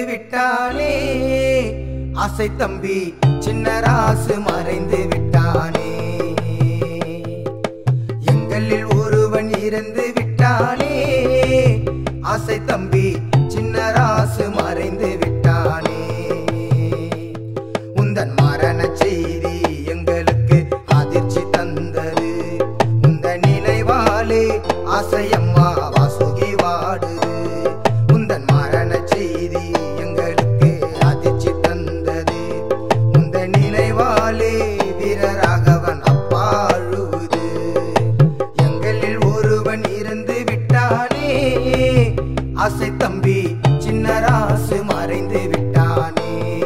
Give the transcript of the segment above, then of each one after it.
விட்டானே ஆசை தம்பி சின்ன ராசு மறைந்து விட்டானே எங்களில் ஒருவன் இறந்து விட்டானே ஆசை தம்பி சின்ன ராசு மறைந்து விட்டானே உந்தன் மரண செய்தி எங்களுக்கு அதிர்ச்சி தந்தது உந்த நினைவாலே ஆசையம்மா வாசுகி வாடுது உந்தன் மரண செய்தி எங்களுக்கு அதிர்ச்சி தந்தது உந்த நினைவாலே வீரராகவன் அப்பா அழுவுது எங்களில் ஒருவன் இருந்து விட்டானே ஆசை தம்பி சின்ன ராசு மறைந்து விட்டானே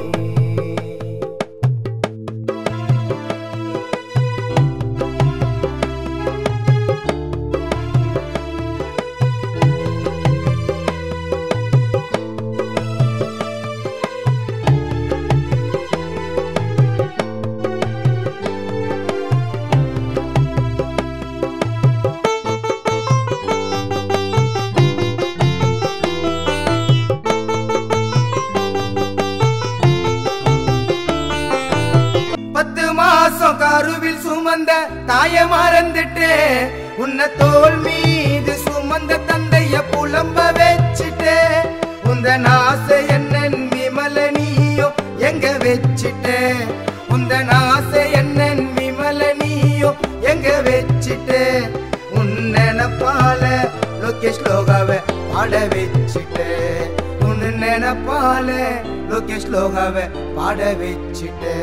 பத்து மாசம் கருவில் சுமந்த தாய மறந்துட்டு உன்னை தோல் மீது சுமந்த தந்தைய புலம்ப வச்சுட்டு உந்த நாச என்னன் விமல நீயோ எங்க வச்சுட்டு உந்த நாச என்னன் விமல நீயோ எங்க வச்சுட்டு உன் நினப்பால லோகேஷ் லோகாவை பாட வச்சுட்டு உன் நினப்பால லோகேஷ் லோகாவை பாட வச்சுட்டு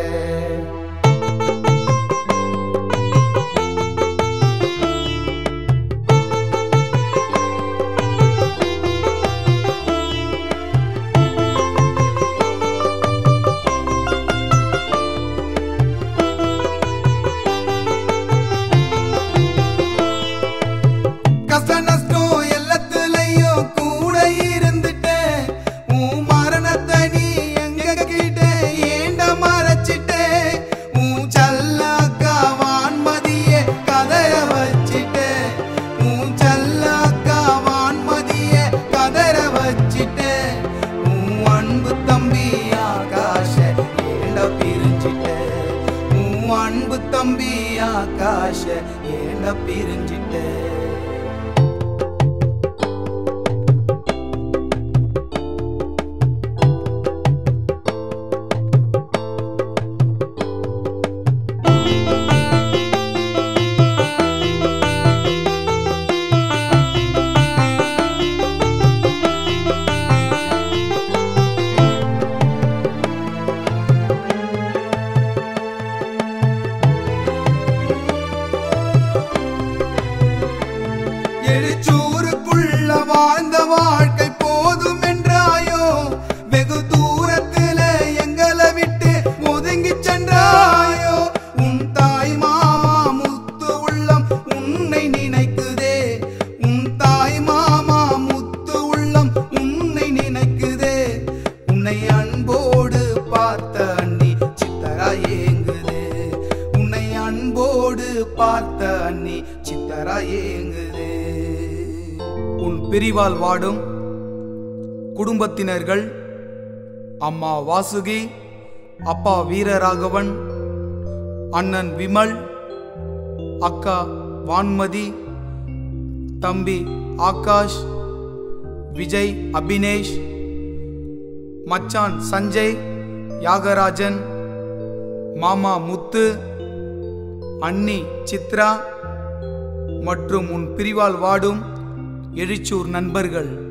கஷ்ட நஷ்டம் எல்லாத்துலயும் கூட இருந்துட்டேன் உன் மரணத்தை நீ எங்க கிட்ட ஏண்ட மறைச்சிட்டே உன் சல்லாக்கா வான்மதிய கதற வச்சிட்டே உன் சல்லாக்கா வான்மதிய கதற வச்சிட்டே உன் அன்பு தம்பி ஆகாஷ ஏண்ட பிரிஞ்சிட்டே உன் அன்பு தம்பி ஆகாஷ ஏண்ட பிரிஞ்சிட்டே எழுச்சூருக்குள்ள வாழ்ந்த வாழ்க்கை போதும் என்றாயோ வெகு தூரத்துல எங்களை விட்டு ஒதுங்கி சென்றாயோ உன் தாய் மாமா முத்து உள்ளம் உன்னை நினைக்குதே உன் தாய் மாமா முத்து உள்ளம் உன்னை நினைக்குதே உன்னை அன்போடு பார்த்த அண்ணி சித்தரா ஏங்குதே உன்னை அன்போடு பார்த்த அண்ணி சித்தரா ஏங்குதே உன் பிரிவால் வாடும் குடும்பத்தினர்கள் அம்மா வாசுகி அப்பா வீரராகவன் அண்ணன் விமல் அக்கா வான்மதி தம்பி ஆகாஷ் விஜய் அபினேஷ் மச்சான் சஞ்சய் யாகராஜன் மாமா முத்து அண்ணி சித்ரா மற்றும் உன் பிரிவால் வாடும் எழுச்சூர் நண்பர்கள்